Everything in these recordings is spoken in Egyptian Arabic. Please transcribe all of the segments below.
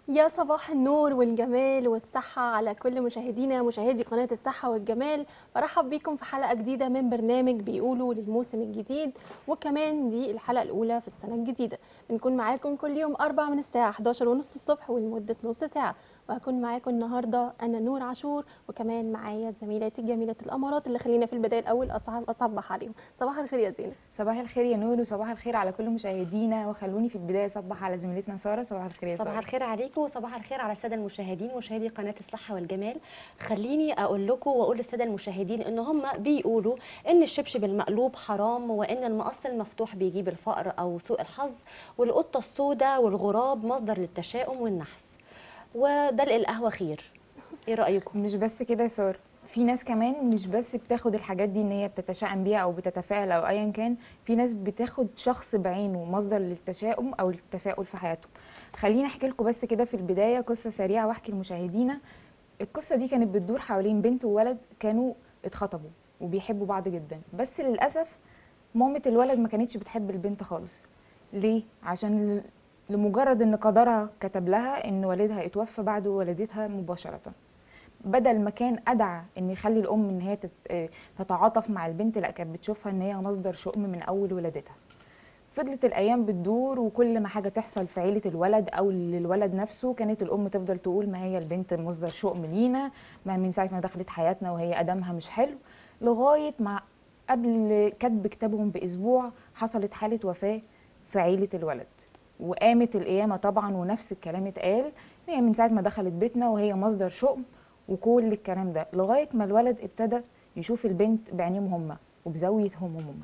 يا صباح النور والجمال والصحة على كل مشاهدينا مشاهدي قناة الصحة والجمال برحب بيكم في حلقة جديدة من برنامج بيقولوا للموسم الجديد وكمان دي الحلقة الأولى في السنة الجديدة بنكون معاكم كل يوم أربع من الساعة 11 ونص الصبح ولمدة نص ساعة وهكون معاكم النهاردة أنا نور عاشور وكمان معايا زميلاتي جميلة الأمارات اللي خلينا في البداية الأول أصعب أصبح عليهم صباح الخير يا زينة صباح الخير يا نور وصباح الخير على كل مشاهدينا وخلوني في البدايه اصبح على زميلتنا ساره صباح الخير يا صباح ساره الخير عليكم وصباح الخير على الساده المشاهدين مشاهدي قناه الصحه والجمال خليني اقول لكم واقول للساده المشاهدين ان هم بيقولوا ان الشبشب المقلوب حرام وان المقص المفتوح بيجيب الفقر او سوء الحظ والقطه السوداء والغراب مصدر للتشاؤم والنحس ودلق القهوه خير ايه رايكم مش بس كده يا ساره في ناس كمان مش بس بتاخد الحاجات دي ان هي بتتشائم بيها او بتتفائل او ايا كان في ناس بتاخد شخص بعينه مصدر للتشاؤم او للتفاؤل في حياتهم خليني احكي لكم بس كده في البدايه قصه سريعه واحكي لمشاهدينا القصه دي كانت بتدور حوالين بنت وولد كانوا اتخطبوا وبيحبوا بعض جدا بس للاسف مامة الولد ما كانتش بتحب البنت خالص ليه عشان ل- لمجرد ان قدرها كتب لها ان والدها اتوفى بعد ولادتها مباشره بدل ما كان ادعى ان يخلي الام ان هي تت- آه، تتعاطف مع البنت لا كانت بتشوفها ان هي مصدر شؤم من اول ولادتها فضلت الايام بتدور وكل ما حاجه تحصل في عيله الولد او للولد نفسه كانت الام تفضل تقول ما هي البنت مصدر شؤم لينا ما من ساعه ما دخلت حياتنا وهي ادمها مش حلو لغايه ما قبل كتب كتابهم باسبوع حصلت حاله وفاه في عيله الولد وقامت القيامه طبعا ونفس الكلام اتقال إن هي من ساعه ما دخلت بيتنا وهي مصدر شؤم وكل الكلام ده لغايه ما الولد ابتدى يشوف البنت بعينيهم هما وبزاويتهم هما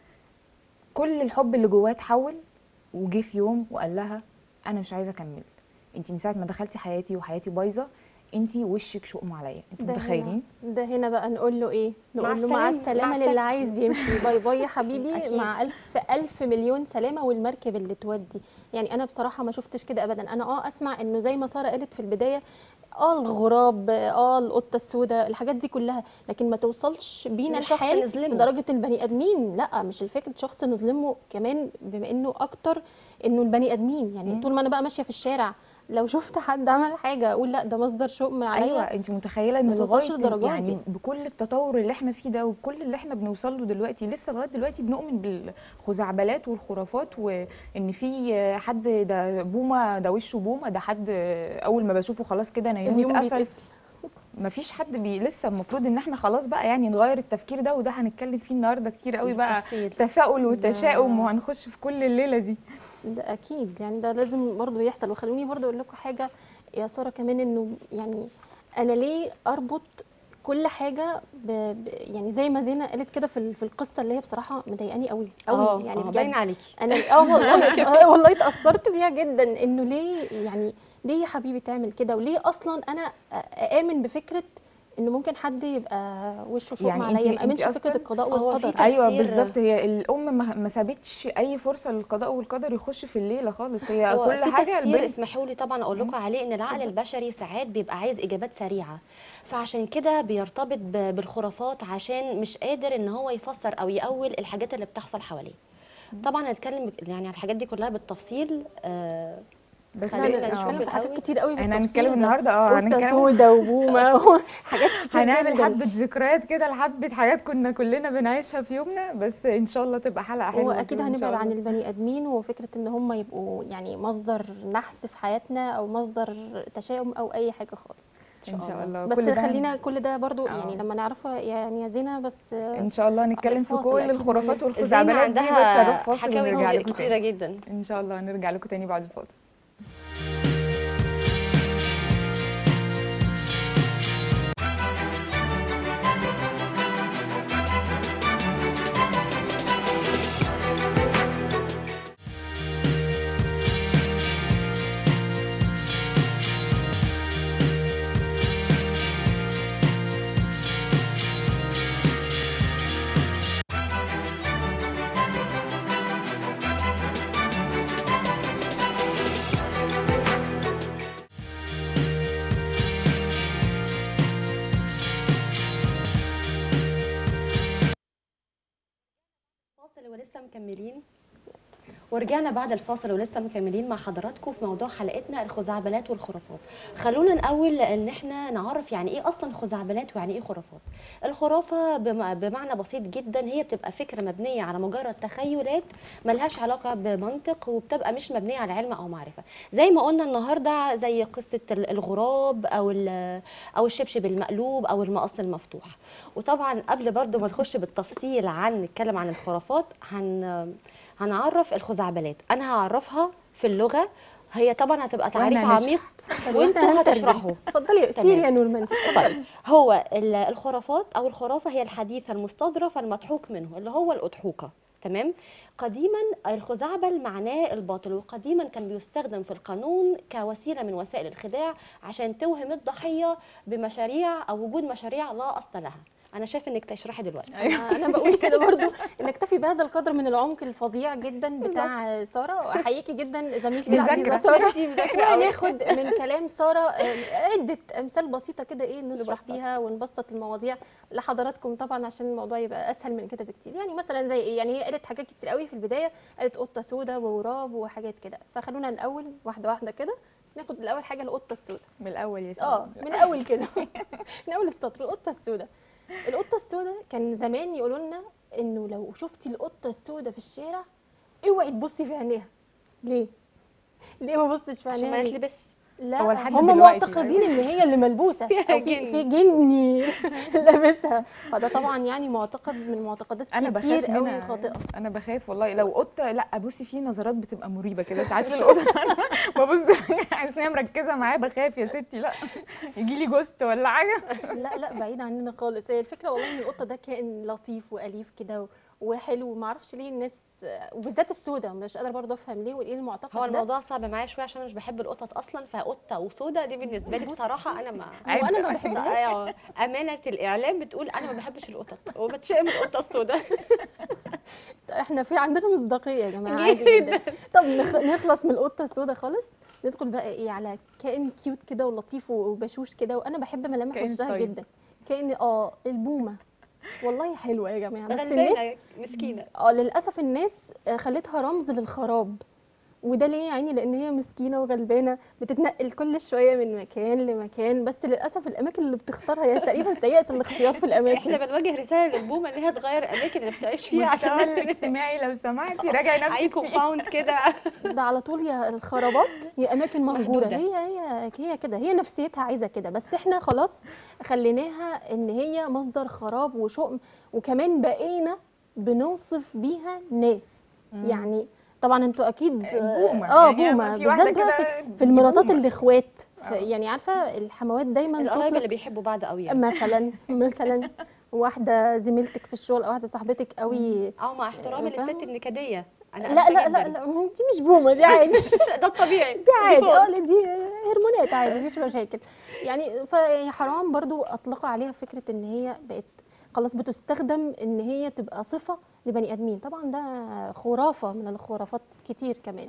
كل الحب اللي جواه اتحول وجه في يوم وقال لها انا مش عايزه اكمل انت من ساعه ما دخلتي حياتي وحياتي بايظه انت وشك شؤم عليا انتوا ده متخيلين هنا ده هنا بقى نقول له ايه مع نقول له مع السلامة، السلامه مع للي السلامة. عايز يمشي باي باي يا حبيبي أكيد. مع الف الف مليون سلامه والمركب اللي تودي يعني انا بصراحه ما شفتش كده ابدا انا اه اسمع انه زي ما ساره قالت في البدايه اه الغراب اه القطه السوداء الحاجات دي كلها لكن ما توصلش بينا لشخص الحال نظلمه. لدرجه البني ادمين لا مش الفكره شخص نظلمه كمان بما انه اكتر انه البني ادمين يعني مم. طول ما انا بقى ماشيه في الشارع لو شفت حد عمل حاجه اقول لا ده مصدر شؤم عليا ايوه انت متخيله ان ما توصلش لغايه للدرجات يعني دي. بكل التطور اللي احنا فيه ده وبكل اللي احنا بنوصل له دلوقتي لسه لغايه دلوقتي بنؤمن بالخزعبلات والخرافات وان في حد ده بومه ده وشه بومه ده حد اول ما بشوفه خلاص كده انا يومي اليوم اتقفل بيتقفل مفيش حد بي لسه المفروض ان احنا خلاص بقى يعني نغير التفكير ده وده هنتكلم فيه النهارده كتير قوي بقى بالتفصيل. تفاؤل وتشاؤم ده- وهنخش في كل الليله دي ده اكيد يعني ده لازم برضو يحصل وخلوني برضو اقول لكم حاجه يا ساره كمان انه يعني انا ليه اربط كل حاجه ب... ب... يعني زي ما زينه قالت كده في ال- في القصه اللي هي بصراحه مضايقاني قوي قوي اه يعني آه، بجد باين عليكي انا اه والله آه والله اتاثرت بيها جدا انه ليه يعني ليه يا حبيبي تعمل كده وليه اصلا انا اامن بفكره انه ممكن حد يبقى وشه شؤم يعني عليا انتي- ما امنش انتي بفكره أصلاً- القضاء هو في والقدر تفسير- ايوه بالظبط هي الام ما ما سابتش اي فرصه للقضاء والقدر يخش في الليله خالص هي هو كل في حاجه تفسير البنت اسمحوا لي طبعا اقول لكم عليه ان العقل البشري ساعات بيبقى عايز اجابات سريعه فعشان كده بيرتبط ب- بالخرافات عشان مش قادر ان هو يفسر او يأول الحاجات اللي بتحصل حواليه طبعا هنتكلم يعني على الحاجات دي كلها بالتفصيل آه بس خلينا آه. نشوف هنتكلم في حاجات الأول. كتير قوي احنا بالتفصيل هنتكلم ده. النهارده اه قطه هنتكلم سودا وبومه حاجات كتير هنعمل جدا حبه ذكريات كده لحبه حاجات كنا كلنا بنعيشها في يومنا بس ان شاء الله تبقى حلقه حلوه هو كده اكيد إن شاء هنبعد عن الله. البني ادمين وفكره ان هم يبقوا يعني مصدر نحس في حياتنا او مصدر تشاؤم او اي حاجه خالص ان شاء الله بس كل ده خلينا كل ده برضو آه. يعني لما نعرفه يعني يا زينه بس ان شاء الله نتكلم في الفاصل كل أكيد الخرافات مهم. زينة والخزعبلات دي بس عندها هنروح فاصل ونرجع حكاوي لكم كتيره تاني جدا ان شاء الله نرجع لكم تاني بعد الفاصل فاصل ولسه مكملين ورجعنا بعد الفاصل ولسه مكملين مع حضراتكم في موضوع حلقتنا الخزعبلات والخرافات خلونا نقول ان احنا نعرف يعني ايه اصلا خزعبلات ويعني ايه خرافات الخرافه بم- بمعنى بسيط جدا هي بتبقى فكره مبنيه على مجرد تخيلات ملهاش علاقه بمنطق وبتبقى مش مبنيه على علم او معرفه زي ما قلنا النهارده زي قصه ال- الغراب او ال- او الشبشب المقلوب او المقص المفتوح وطبعا قبل برضو ما نخش بالتفصيل عن نتكلم عن الخرافات هن هنعرف الخزعبلات انا هعرفها في اللغه هي طبعا هتبقى تعريف وأنا عميق وانتوا وإنت هترجم. هتشرحوا اتفضلي تمام. سيري يا نورماندي طيب هو ال- الخرافات او الخرافه هي الحديث المستظرف المضحوك منه اللي هو الاضحوكه تمام قديما الخزعبل معناه الباطل وقديما كان بيستخدم في القانون كوسيله من وسائل الخداع عشان توهم الضحيه بمشاريع او وجود مشاريع لا اصل لها انا شايفه انك تشرحي دلوقتي انا أنا بقول كده برضو نكتفي بهذا القدر من العمق الفظيع جدا بتاع ساره واحييكي جدا زميلتي العزيزه مذاكرة. ساره ميرسي، مذاكرة قوي. وناخد من كلام ساره آه، عده امثال بسيطه كده ايه نشرح نبسط. بيها ونبسط المواضيع لحضراتكم طبعا عشان الموضوع يبقى اسهل من كده بكتير يعني مثلا زي ايه يعني هي قالت حاجات كتير قوي في البدايه قالت قطه سوداء وغراب وحاجات كده فخلونا الاول واحده واحده كده ناخد الاول حاجه القطه السوداء من الاول يا اه سلام من الاول كده من اول السطر القطه السوداء القطه السوداء كان زمان يقولوا لنا انه لو شفتي القطه السوداء في الشارع اوعي تبصي في عينيها ليه ليه ما بصش في عشان ما عينيها يتلبس لا هو لحد هم دلوقتي معتقدين ان هي اللي ملبوسه فيها أو في جن. في جني لابسها فده طبعا يعني معتقد من معتقدات انا كتير بخاف قوي منها خاطئه انا بخاف والله لو قطه لا بصي في نظرات بتبقى مريبه كده ساعات للقطه انا ببص حاسس ان هي مركزه معايا بخاف يا ستي لا يجي لي جوست ولا حاجه لا لا بعيد عننا خالص هي الفكره والله ان القطه ده كائن لطيف واليف كده و- وحلو وما اعرفش ليه الناس وبالذات السوداء مش قادره برضه افهم ليه وايه المعتقد هو ده الموضوع صعب معايا شويه عشان انا مش بحب القطط اصلا فقطه وسودا دي بالنسبه لي بصراحه انا ما هو انا ما عيب. بحبهاش أيوة، امانه الاعلام بتقول انا ما بحبش القطط وبتشائم من القطه السوداء احنا في عندنا مصداقيه يا جماعه عادي جدا طب نخ... نخلص من القطه السوداء خالص ندخل بقى ايه على كائن كيوت كده ولطيف وبشوش كده وانا بحب ملامح كائن وشها طيب. جدا كائن اه البومه والله حلوه يا جماعه بس الناس غلبانه مسكينه اه للاسف الناس آه، خلتها رمز للخراب وده ليه يا عيني لان هي مسكينه وغلبانه بتتنقل كل شويه من مكان لمكان بس للاسف الاماكن اللي بتختارها هي تقريبا سيئه الاختيار في احنا الاماكن بنوجه رساله للبومه ان هي تغير الاماكن اللي بتعيش فيها المستوى عشان الاجتماعي لو سمحتي راجعي اي نفسك فيه كومباوند كده ده على طول يا الخرابات يا اماكن مهجوره محدودة. هي هي هي كده هي نفسيتها عايزه كده بس احنا خلاص خليناها ان هي مصدر خراب وشؤم وكمان بقينا بنوصف بيها ناس مم. يعني طبعا انتوا اكيد بومة اه يعني بومه في واحدة بالذات بقى كده في, في المراتات بومة. الاخوات ف- آه. يعني عارفه الحموات دايما القرايب تطلق اللي بيحبوا بعض قوي يعني مثلا مثلا واحده زميلتك في الشغل او واحده صاحبتك قوي او مع احترامي فاهمة؟ للست النكديه انا لا آسفة لا لا جداً. لا ما هو دي مش بومه دي عادي ده الطبيعي دي عادي default. اه لا دي هرمونات عادي مفيش مشاكل يعني فهي حرام برضو اطلقوا عليها فكره ان هي بقت خلاص بتستخدم ان هي تبقى صفه لبني ادمين طبعا ده خرافه من الخرافات كتير كمان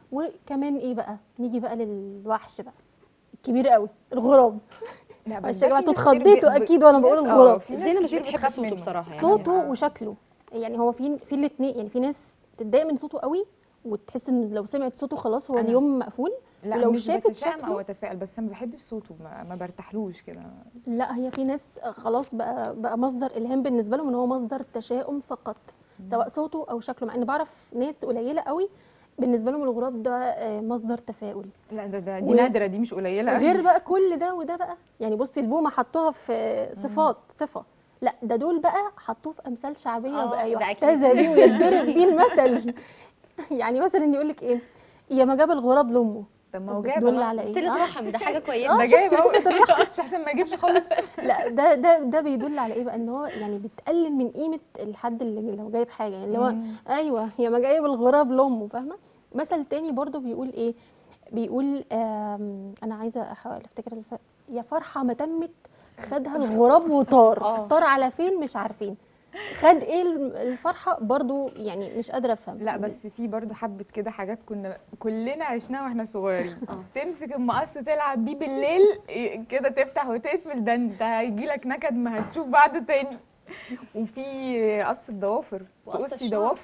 وكمان ايه بقى نيجي بقى للوحش بقى الكبير قوي الغراب لا بس معلش ده يا جماعه في انتوا ناس كتير اتخضيتوا ب- اكيد وانا في بقول ناس- آه، الغراب في ناس زينة مش كتير بتحب بتخاف صوته منه. بصراحة يعني. صوته آه. وشكله يعني هو في في الاثنين يعني في ناس تتضايق من صوته قوي وتحس ان لو سمعت صوته خلاص هو أنا- اليوم مقفول لا ولو مش شافت بتشائم شكله- او اتفائل بس انا ما بحبش صوته ما, ما برتاحلوش كده لا هي في ناس خلاص بقى بقى مصدر الهام بالنسبه لهم ان هو مصدر تشاؤم فقط سواء صوته او شكله مع ان بعرف ناس قليله قوي بالنسبه لهم الغراب ده آه، مصدر تفاؤل لا ده ده دي و- نادره دي مش قليله غير بقى كل ده وده بقى يعني بصي البومه حطوها في صفات صفه لا ده دول بقى حطوه في امثال شعبيه آه، بقى ده أكيد. يحتذى بيه ويتضرب بيه المثل يعني مثلا يقول لك ايه يا ما جاب الغراب لامه طب ما هو طب جايب بتدل أهو. على ايه صله آه. رحم ده حاجه كويسه ده آه، جايب شفتي اهو صفة مش احسن ما اجيبش خالص لا ده ده ده بيدل على ايه بقى ان هو يعني بتقلل من قيمه الحد اللي لو جايب حاجه يعني اللي هو مم. ايوه هي ما جايب الغراب لامه فاهمه مثل تاني برضو بيقول ايه بيقول آم، انا عايزه احاول افتكر الف... يا فرحه ما تمت خدها الغراب وطار آه. طار على فين مش عارفين خد ايه الم- الفرحه برضو يعني مش قادره افهم لا بس في برضو حبه كده حاجات كنا كلنا عشناها واحنا صغيرين آه. تمسك المقص تلعب بيه بالليل إيه، كده تفتح وتقفل ده انت هيجي لك نكد ما هتشوف بعده تاني وفي قص الضوافر وقص تقصي الشعر. ضوافرك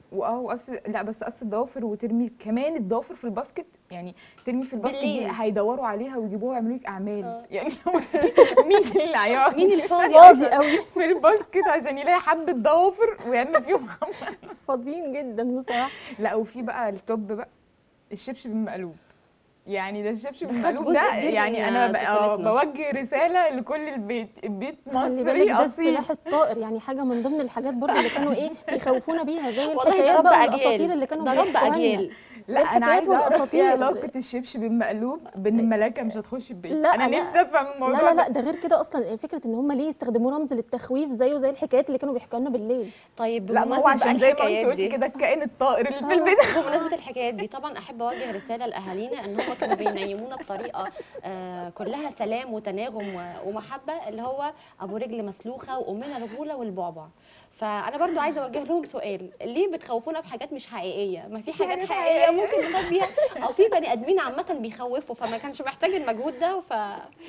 واه وقص لا بس قص الضوافر وترمي كمان الضوافر في الباسكت يعني ترمي في الباسكت دي بالليل. هيدوروا عليها ويجيبوها ويعملوا لك اعمال آه. يعني بصي مين اللي هيقعد مين الفاضي فاضي قوي في الباسكت عشان يلاقي حبه ضوافر ويعمل فيهم عمل فاضيين جدا بصراحه لا وفي بقى التوب بقى الشبشب المقلوب يعني ده الشبشب ده خد المقلوب جزء ده كبير يعني من انا ب- آه طفولتنا. بوجه رساله لكل البيت البيت خلي بالك مصري ده اصيل السلاح الطائر يعني حاجه من ضمن الحاجات برضه اللي كانوا ايه بيخوفونا بيها زي والله ده الحكايات رب بقى اجيال والاساطير اللي كانوا ده رب بيحكوها لنا. اجيال لا انا الحكايات عايزه اعرف ايه والأساطير. علاقه الشبشب المقلوب بان الملاكه مش هتخش البيت لا، انا لا. نفسي افهم الموضوع لا لا لا ده ده غير كده اصلا فكره ان هم ليه يستخدموا رمز للتخويف زيه زي الحكايات اللي كانوا بيحكوا لنا بالليل طيب لا ما هو بمناسبة بقى عشان زي ما انت الحكايات قلتي دي. كده الكائن الطائر اللي في آه. البيت بمناسبة الحكايات دي طبعا أحب أوجه رسالة لأهالينا إن هم كانوا بينيمونا بطريقة آه، كلها سلام وتناغم و- ومحبة اللي هو أبو رجل مسلوخة وأمنا الغولة والبعبع فأنا برضو عايزة أوجه لهم سؤال ليه بتخوفونا بحاجات مش حقيقية ما في حاجات حاجات حقيقية حقيقية. ممكن نخاف بيها أو في بني آدمين عامة بيخوفوا فما كانش محتاج المجهود ده ف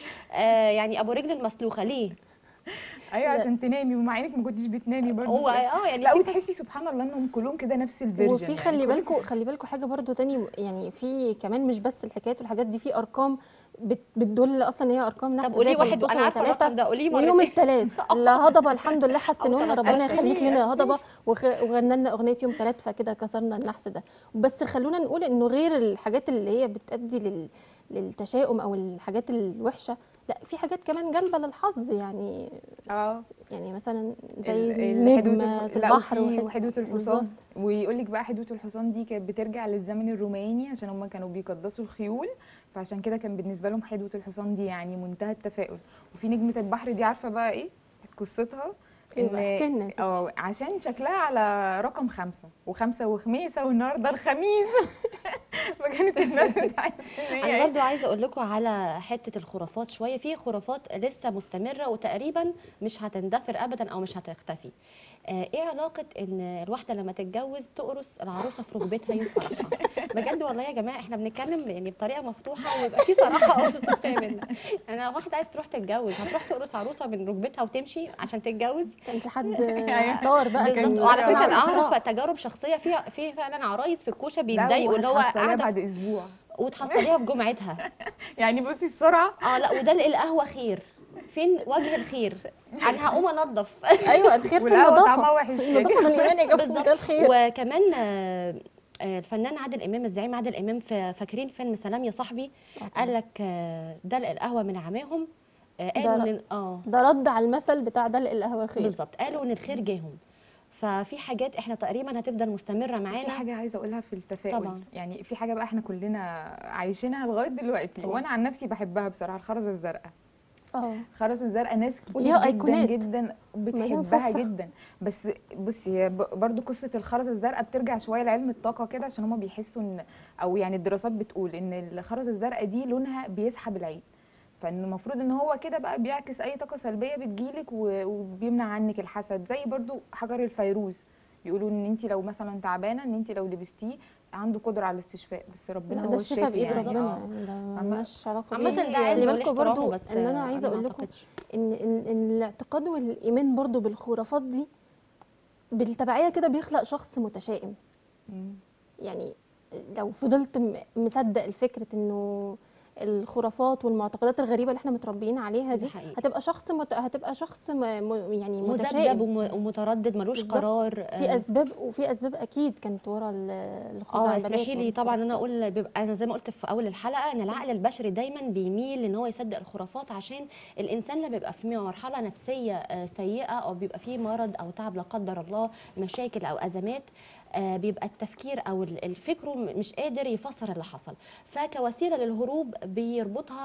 آه، يعني أبو رجل المسلوخة ليه؟ ايوه عشان تنامي ومع انك ما كنتش بتنامي برضه هو اه يعني لا في وتحسي سبحان الله انهم كلهم كده نفس الفيرجن وفي خلي بالكم خلي بالكم حاجه برضو تاني يعني في كمان مش بس الحكايات والحاجات دي في ارقام بت- بتدل اصلا ان هي ارقام نحس طب قولي زي واحد 13 أنا عارفة وتلاتة الرقم ده قوليه ويوم مرتين الثلاث الهضبه الحمد لله حسنونا أو ربنا تلات. يخليك لنا قسمي، هضبه وخ- وغنى لنا اغنيه يوم ثلاث فكده كسرنا النحس ده بس خلونا نقول انه غير الحاجات اللي هي بتؤدي لل للتشاؤم او الحاجات الوحشه لا في حاجات كمان جالبه للحظ يعني اه يعني مثلا زي ال- ال- حدوة نجمه الح- لا، البحر وفي وحد- وحدوة بالظبط. الحصان ويقول لك بقى حدوة الحصان دي كانت بترجع للزمن الروماني عشان هم كانوا بيقدسوا الخيول فعشان كده كان بالنسبه لهم حدوة الحصان دي يعني منتهى التفاؤل وفي نجمة البحر دي عارفه بقى ايه قصتها ايوه احكي لنا يا ستي. اه عشان شكلها على رقم خمسة وخمسة وخميسة والنهارده الخميس فكانت الناس بتحس ان هي انا إيه؟ برضو عايزه اقول لكم على حته الخرافات شويه في خرافات لسه مستمره وتقريبا مش هتندثر ابدا او مش هتختفي آه، ايه علاقه ان الواحده لما تتجوز تقرص العروسه في ركبتها يوم فرحها بجد والله يا جماعه احنا بنتكلم يعني بطريقه مفتوحه ويبقى في صراحه او تستطيع منا يعني لو واحده عايز تروح تتجوز هتروح تقرص عروسه من ركبتها وتمشي عشان تتجوز كانش حد أيوة. اختار بقى كان بالظبط وعلى كان فكره انا على اعرف الفراق. تجارب شخصيه في في فعلا عرايس في الكوشه لا، بيتضايقوا اللي هو وهتحصليها قاعده بعد اسبوع وتحصليها في جمعتها يعني بصي السرعه اه لا وده القهوه خير فين وجه الخير انا هقوم انضف ايوه الخير في والقهوة طعمها النظافه وحش النظافه من الايمان يا جماعه بالظبط. ده الخير وكمان آه، آه، الفنان عادل امام الزعيم عادل امام في فاكرين فيلم سلام يا صاحبي قال لك آه، دلق القهوه من عماهم آه، قالوا ده- ان اه ده رد على المثل بتاع دلق القهوه خير بالظبط قالوا ان الخير جاهم ففي حاجات احنا تقريبا هتفضل مستمره في معانا حاجه عايزه اقولها في التفاؤل طبعاً. يعني في حاجه بقى احنا كلنا عايشينها لغايه دلوقتي أوه. وانا عن نفسي بحبها بصراحه الخرزه الزرقاء اه الخرزه الزرقاء ناس كتير وليها جدا أيقونات. جدا مليان بتحبها فوفة. جدا بس بصي هي ب- برضو قصه الخرزه الزرقاء بترجع شويه لعلم الطاقه كده عشان هما بيحسوا ان او يعني الدراسات بتقول ان الخرزه الزرقاء دي لونها بيسحب العين فان المفروض ان هو كده بقى بيعكس اي طاقه سلبيه بتجيلك و- وبيمنع عنك الحسد زي برضو حجر الفيروز بيقولوا ان انت لو مثلا تعبانه ان انت لو لبستيه عنده قدره على الاستشفاء بس ربنا لا هو ده الشفاء الشافي بايد يعني. ربنا آه. يعني ده عامة- مالناش علاقه عامة بيه. ده علم خلي بالكم والاحترام برضو بس ان انا آه، عايزه ما اقول لكم أعتقدش. ان ان إن الاعتقاد والايمان برضو بالخرافات دي بالتبعيه كده بيخلق شخص متشائم مم. يعني لو فضلت م- مصدق الفكره انه الخرافات والمعتقدات الغريبه اللي احنا متربيين عليها دي دي حقيقة. هتبقى شخص مت... هتبقى شخص م... م... يعني مذبذب متشائم وم- ومتردد ملوش بالظبط. قرار في آه، اسباب وفي اسباب اكيد كانت ورا ال- اه الخزعبلات اسمحي لي طبعا انا والخرافات. اقول بيبقى انا زي ما قلت في اول الحلقه ان العقل البشري دايما بيميل ان هو يصدق الخرافات عشان الانسان لما بيبقى في مرحله نفسيه آه، سيئه او بيبقى فيه مرض او تعب لا قدر الله مشاكل او ازمات آه، بيبقى التفكير او ال- الفكر م- مش قادر يفسر اللي حصل فكوسيله للهروب بيربطها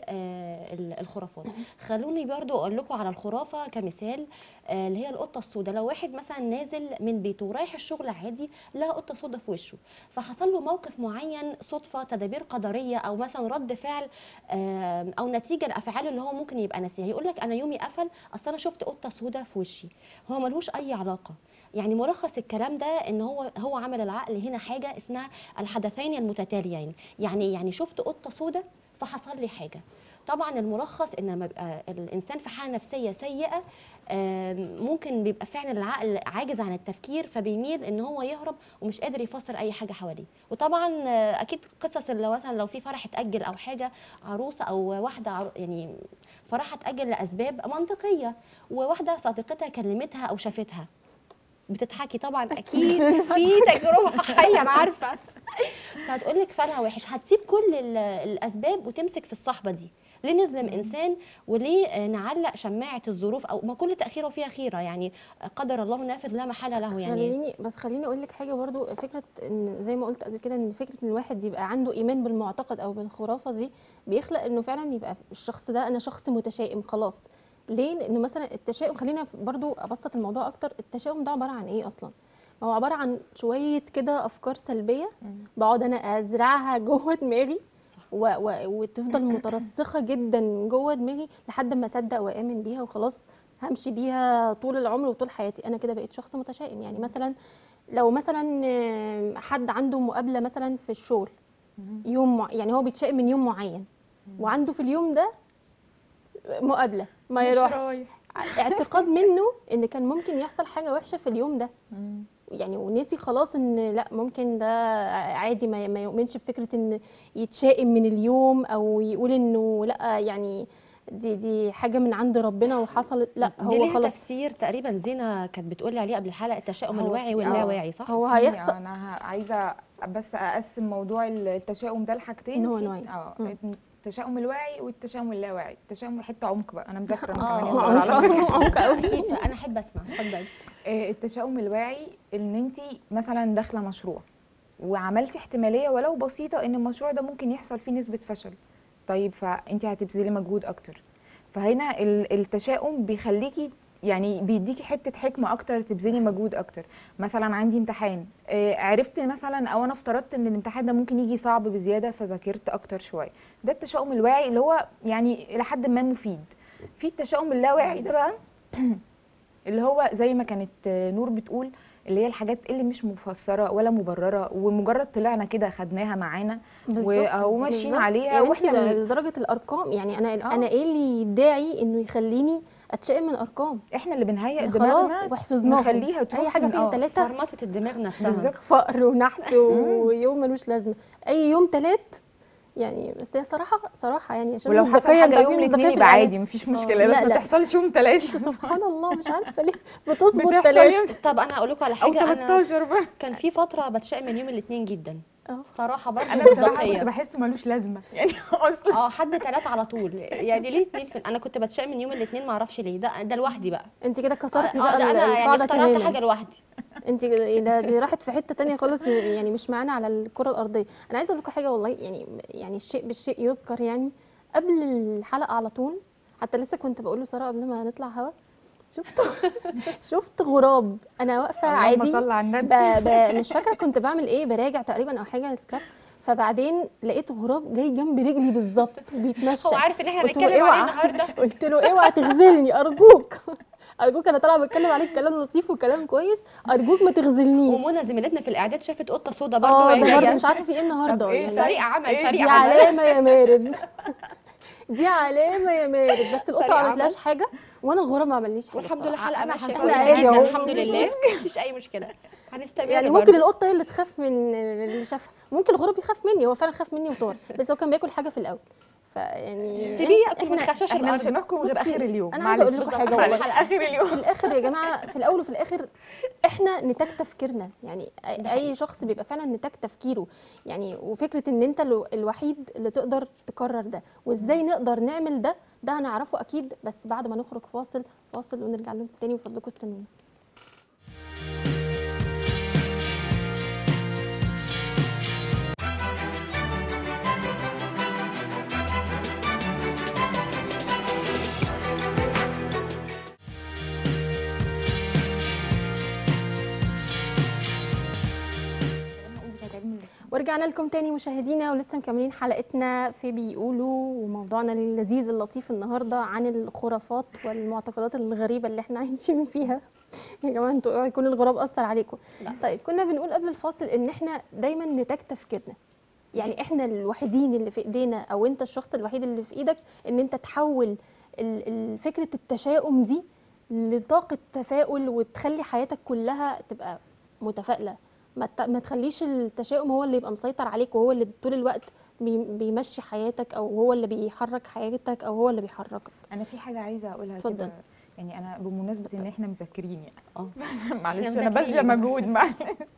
بالخرافات خلوني برضو اقول لكم على الخرافه كمثال آه، اللي هي القطه السوداء لو واحد مثلا نازل من بيته ورايح الشغل عادي لقى قطه سوداء في وشه فحصل له موقف معين صدفه تدابير قدريه او مثلا رد فعل آم، او نتيجه لافعاله اللي هو ممكن يبقى ناسيها يقول لك انا يومي قفل اصل انا شفت قطه سوداء في وشي هو ملوش اي علاقه يعني ملخص الكلام ده ان هو هو عمل العقل هنا حاجه اسمها الحدثين المتتاليين يعني يعني شفت قطه سوداء فحصل لي حاجه طبعا الملخص ان لما بيبقى الانسان في حاله نفسيه سيئه آم، ممكن بيبقى فعلا العقل عاجز عن التفكير فبيميل ان هو يهرب ومش قادر يفسر اي حاجه حواليه وطبعا آه، اكيد قصص اللي مثلا لو في فرح اتاجل او حاجه عروسه او واحده عرو يعني فرحها اتاجل لاسباب منطقيه وواحده صديقتها كلمتها او شافتها بتضحكي طبعا اكيد في تجربه حيه انا عارفه فهتقول لك فالها وحش هتسيب كل ال- الاسباب وتمسك في الصحبه دي ليه نظلم انسان وليه آه، نعلق شماعه الظروف او ما كل تاخيره فيها خيره يعني قدر الله نافذ لا محاله له يعني خليني بس خليني اقول لك حاجه برضو فكره ان زي ما قلت قبل كده ان فكره ان الواحد يبقى عنده ايمان بالمعتقد او بالخرافه دي بيخلق انه فعلا يبقى الشخص ده انا شخص متشائم خلاص ليه لانه مثلا التشاؤم خلينا برضو ابسط الموضوع اكتر التشاؤم ده عباره عن ايه اصلا هو عباره عن شويه كده افكار سلبيه بقعد انا ازرعها جوه دماغي صح. و و وتفضل مترسخه جدا جوه دماغي لحد ما اصدق وامن بيها وخلاص همشي بيها طول العمر وطول حياتي انا كده بقيت شخص متشائم يعني مثلا لو مثلا آه، حد عنده مقابله مثلا في الشغل يوم مع- يعني هو بيتشائم من يوم معين وعنده في اليوم ده مقابله ما مش يروحش رايح. اعتقاد منه ان كان ممكن يحصل حاجه وحشه في اليوم ده مم. يعني ونسي خلاص ان لا ممكن ده عادي ما ما يؤمنش بفكره ان يتشائم من اليوم او يقول انه لا يعني دي دي حاجه من عند ربنا وحصلت لا دي هو ليها خلاص تفسير تقريبا زينه كانت بتقولي عليه قبل الحلقه التشاؤم هو الواعي في- واللاواعي صح هو في- هيحصل انا ه- عايزه بس اقسم موضوع التشاؤم ده لحاجتين إن هو في- نوعين. اه مم. التشاؤم الواعي والتشاؤم اللاواعي التشاؤم حته عمق بقى انا مذاكره انا آه، كمان يا آه، سارة على فكرة. عمق قوي اكيد انا احب اسمع اتفضلي آه، التشاؤم الواعي ان انت مثلا داخله مشروع وعملتي احتماليه ولو بسيطه ان المشروع ده ممكن يحصل فيه نسبه فشل طيب فانت هتبذلي مجهود اكتر فهنا ال- التشاؤم بيخليكي يعني بيديكي حته حكمه اكتر تبذلي مجهود اكتر مثلا عندي امتحان آه، عرفت مثلا او انا افترضت ان الامتحان ده ممكن يجي صعب بزياده فذاكرت اكتر شويه ده التشاؤم الواعي اللي هو يعني الى حد ما مفيد في التشاؤم اللاواعي ده بقى اللي هو زي ما كانت آه، نور بتقول اللي هي الحاجات اللي مش مفسره ولا مبرره ومجرد طلعنا كده خدناها معانا واهو ماشيين بالظبط. عليها يعني واحنا واحنا من- لدرجه الارقام يعني انا آه. انا ايه اللي يدعي انه يخليني اتشائم من الارقام احنا اللي بنهيئ خلاص دماغنا وحفظناها نخليها تروح اي حاجه من- فيها آه. ثلاثه فرمطه الدماغ نفسها بالظبط. فقر ونحس ويوم ملوش لازمه اي يوم تلات يعني بس هي صراحه صراحه يعني عشان ولو حصل مصداقية، حاجه انتوا يوم عارفين الاثنين مصداقية في يبقى الإعلام. عادي مفيش آه، مشكله بس لا، ما لا. تحصلش يوم ثلاثه سبحان الله مش عارفه ليه بتظبط بتحصل تلات يوم طب انا اقول لكم على او حاجه انا 13 بقى كان في فتره بتشائم من يوم الاثنين جدا اه صراحه برضه انا بصراحه مصداقيه كنت بحسه ملوش لازمه يعني اصلا اه حد ثلاثة على طول يعني ليه اتنين في انا كنت بتشائم من يوم الاثنين ما اعرفش ليه ده ده لوحدي بقى انت كده كسرتي آه، بقى ده انا يعني القاعده اخترعت تماما حاجه لوحدي انت كده- ده دي راحت في حته تانية خالص م- يعني مش معانا على الكره الارضيه انا عايزه اقول لكم حاجه والله يعني يعني الشيء بالشيء يذكر يعني قبل الحلقه على طول حتى لسه كنت بقول له ساره قبل ما نطلع هوا شفت شفت غراب انا واقفه اللهم عادي صل على النبي ب... ب... مش فاكره كنت بعمل ايه براجع تقريبا او حاجه سكراب فبعدين لقيت غراب جاي جنب رجلي بالظبط وبيتمشى هو عارف ان احنا قلت له هنتكلم عليه اوعى النهارده قلت له اوعى تغزلني ارجوك ارجوك انا طالعه بتكلم عليك كلام لطيف وكلام كويس ارجوك ما تغزلنيش ومنى زميلتنا في الاعداد شافت قطه سودا برضه اه وهي ده برضه جايه مش عارفه في ايه النهارده طب إيه يعني فريق عمل إيه فريق دي عمل علامه يا مارد دي علامه يا مارد بس القطه فريق ما عملتلاش حاجه وانا الغراب ما عملنيش حاجه والحمد لله بصراحة. حلقه أنا ماشيه حاسة كويس إحنا عادي جدا أهو. الحمد لله مفيش اي مشكله هنستمر يعني برضه. ممكن القطه هي اللي تخاف من اللي شافها ممكن الغراب يخاف مني هو فعلا خاف مني وطار بس هو كان بياكل حاجه في الاول فيعني سيبيه ياكل من خشاش احنا مش الارض هنحكم غير بصي، اخر اليوم أنا عايزة أقول معلش. لكم حاجة معلش، والله. اخر اليوم في الاخر يا جماعه في الاول وفي الاخر احنا نتاج تفكيرنا يعني أي- اي شخص بيبقى فعلا نتاج تفكيره يعني وفكره ان انت الو- الوحيد اللي تقدر تقرر ده وازاي نقدر نعمل ده ده هنعرفه اكيد بس بعد ما نخرج فاصل فاصل ونرجع لكم تاني من فضلكم استنونا ورجعنا لكم تاني مشاهدينا ولسه مكملين حلقتنا في بيقولوا وموضوعنا اللذيذ اللطيف النهارده عن الخرافات والمعتقدات الغريبه اللي احنا عايشين فيها يا جماعه انتوا اوعوا يكون الغراب اثر عليكم لا. طيب كنا بنقول قبل الفاصل ان احنا دايما نتاج تفكيرنا يعني احنا الوحيدين اللي في ايدينا او انت الشخص الوحيد اللي في ايدك ان انت تحول ال- ال- فكره التشاؤم دي لطاقه تفاؤل وتخلي حياتك كلها تبقى متفائله ما ت- ما تخليش التشاؤم هو اللي يبقى مسيطر عليك وهو اللي طول الوقت بي- بيمشي حياتك او هو اللي بيحرك حياتك او هو اللي بيحركك انا في حاجه عايزه اقولها اتفضل. كده يعني انا بمناسبه ان احنا مذاكرين يعني اه معلش إحنا انا مذاكرين. باذله مجهود معلش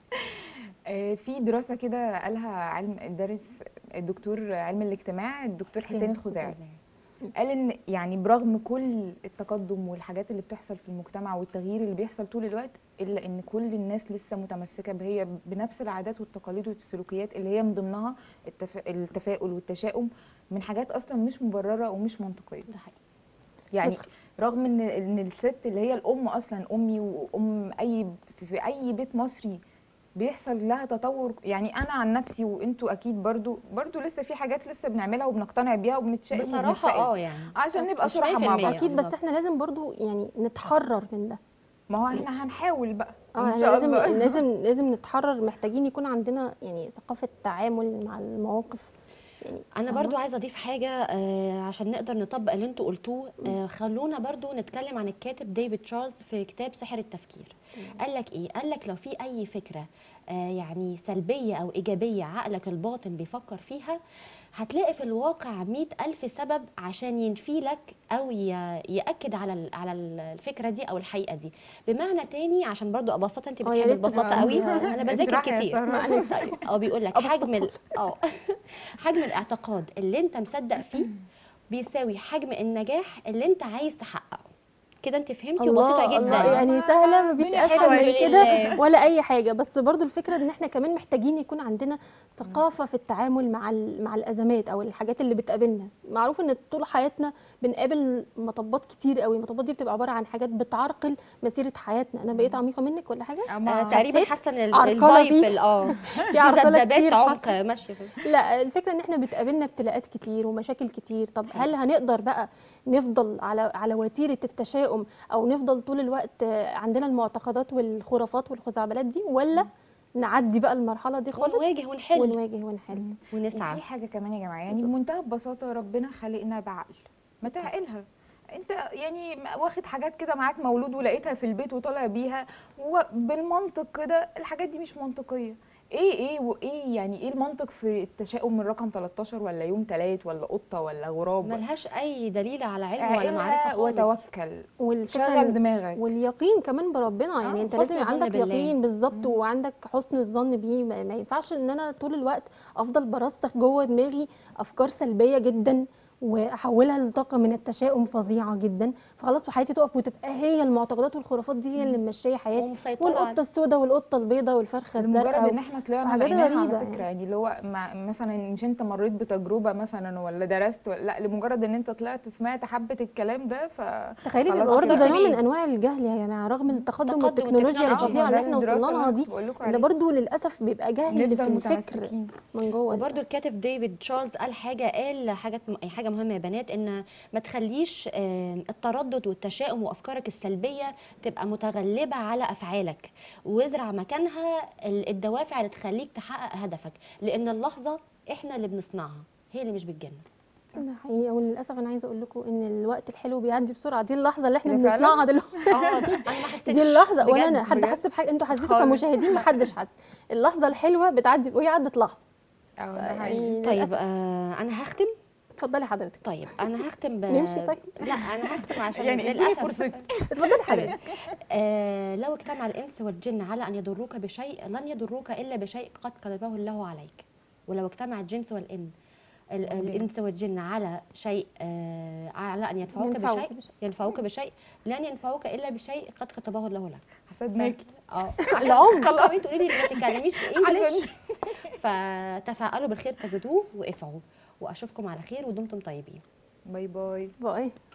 آه، في دراسه كده قالها علم دارس الدكتور علم الاجتماع الدكتور حسين الخزاعي قال ان يعني برغم كل التقدم والحاجات اللي بتحصل في المجتمع والتغيير اللي بيحصل طول الوقت الا ان كل الناس لسه متمسكه بهي بنفس العادات والتقاليد والسلوكيات اللي هي من ضمنها التفا... التفاؤل والتشاؤم من حاجات اصلا مش مبرره ومش منطقيه ده حقيقي يعني بس- رغم ان ان الست اللي هي الام اصلا امي وام اي في- في اي بيت مصري بيحصل لها تطور يعني انا عن نفسي وانتوا اكيد برضو برضو لسه في حاجات لسه بنعملها وبنقتنع بيها وبنتشائم بصراحه وبنتفائل. اه يعني عشان نبقى مش صراحه مع 100% بعض اكيد بس بالظبط. احنا لازم برضو يعني نتحرر من ده ما هو احنا هنحاول بقى اه ان احنا شاء لازم الله لازم لازم نتحرر محتاجين يكون عندنا يعني ثقافه تعامل مع المواقف يعني انا فاهمة؟ برضو عايزه اضيف حاجه آه، عشان نقدر نطبق اللي انتوا قلتوه آه، خلونا برضو نتكلم عن الكاتب ديفيد تشارلز في كتاب سحر التفكير قال لك ايه قال لك لو في اي فكره آه، يعني سلبيه او ايجابيه عقلك الباطن بيفكر فيها هتلاقي في الواقع مئة ألف سبب عشان ينفي لك أو ي- يأكد على ال- على ال- الفكرة دي أو الحقيقة دي بمعنى تاني عشان برضو أبسطها أنت اه يا بتحبي ريت البساطة تبقى قوي عندي- أنا بذاكر اشرحي يا كتير سارة. معلش اه بيقول لك أبسط حجم ال- اه حجم الاعتقاد اللي انت مصدق فيه بيساوي حجم النجاح اللي انت عايز تحققه كده انت فهمتي وبسيطه الله جدا الله يعني سهله مفيش الدنيا اسهل حلوة من الحمد كده لله. ولا اي حاجه بس برضو الفكره ان احنا كمان محتاجين يكون عندنا ثقافه في التعامل مع ال- مع الازمات او الحاجات اللي بتقابلنا معروف ان طول حياتنا بنقابل مطبات كتير قوي المطبات دي بتبقى عباره عن حاجات بتعرقل مسيره حياتنا انا بقيت عميقه منك ولا حاجه آه أما تقريبا حسيت حاسه ان عرقلة الفايب فيك. اه في في عرقلة ذبذبات كتير عمق حصل. ماشيه في لا الفكره ان احنا بتقابلنا ابتلاءات كتير ومشاكل كتير طب هل هنقدر بقى نفضل على على وتيره التشاؤم او نفضل طول الوقت آه، عندنا المعتقدات والخرافات والخزعبلات دي ولا نعدي بقى المرحله دي خالص ونواجه ونحل ونواجه ونحل ونسعى وفي حاجه كمان يا جماعه يعني بالظبط. بمنتهى البساطه ربنا خلقنا بعقل ما بالظبط. تعقلها انت يعني واخد حاجات كده معاك مولود ولقيتها في البيت وطالع بيها وبالمنطق كده الحاجات دي مش منطقيه ايه ايه وايه يعني ايه المنطق في التشاؤم من رقم 13 ولا يوم تلات ولا قطه ولا غراب ملهاش اي دليل على علم ولا معرفه اعقلها خالص وتوكل والفكره شغل إن- دماغك واليقين كمان بربنا يعني آه، انت حسن لازم يبقى الظن عندك بالله. يقين بالظبط وعندك حسن الظن بيه ما ما ينفعش ان انا طول الوقت افضل برسخ جوه دماغي افكار سلبيه جدا واحولها لطاقه من التشاؤم فظيعه جدا فخلاص وحياتي تقف وتبقى هي المعتقدات والخرافات دي هي اللي ممشيه حياتي ومسيطرة والقطه على- السوداء والقطه البيضاء والفرخه لمجرد الزرقاء ان احنا طلعنا وحاجات لقيناها غريبة على فكره يعني. يعني اللي هو مع مثلا مش انت مريت بتجربه مثلا ولا درست ولا لا لمجرد ان انت طلعت سمعت حبه الكلام ده ف تخيلي خلاص بيبقى برضه ده كده. نوع من انواع الجهل يا جماعه رغم التقدم التقدم والتكنولوجيا والتكنولوجيا. الفظيعه اللي احنا وصلنا لها دي بقول لكم اللي عليه. برضه للاسف بيبقى جهل اللي في نفضل الفكر متمسكين من جوه وبرده الكاتب ديفيد تشارلز قال حاجه قال حاجه حاجه مهمه يا بنات ان ما تخليش آه، التردد والتشاؤم وافكارك السلبيه تبقى متغلبه على افعالك وازرع مكانها ال- الدوافع اللي تخليك تحقق هدفك لان اللحظه احنا اللي بنصنعها هي اللي مش بتجن ده حقيقي وللاسف انا عايزه اقول لكم ان الوقت الحلو بيعدي بسرعه دي اللحظه اللي احنا ده فعلا؟ بنصنعها دلوقتي اه انا ما حسيتش دي اللحظه ولا بجد. انا حد بجد؟ حس بحاجه انتوا حسيتوا خالص. كمشاهدين ما حدش حس اللحظه الحلوه بتعدي وهي عدت لحظه اه ده حقيقي. يعني طيب للأسف. آه انا هختم اتفضلي حضرتك طيب انا هختم ب... نمشي طيب؟ لا انا هختم عشان يعني اديني للاسف فرصتي. اتفضلي حضرتك آه لو اجتمع الانس والجن على ان يضروك بشيء لن يضروك الا بشيء قد كتبه الله عليك ولو اجتمع الجنس والان ال- الانس والجن على شيء آه على ان ينفعوك ينفعوك بشيء بشيء. ينفعوك بشيء لن ينفعوك الا بشيء قد كتبه الله لك حسدناكي اه العمر خلاص تقولي لي ما تتكلميش انجلش عشان- فتفاءلوا بالخير تجدوه واسعوا واشوفكم على خير ودمتم طيبين باي باي باي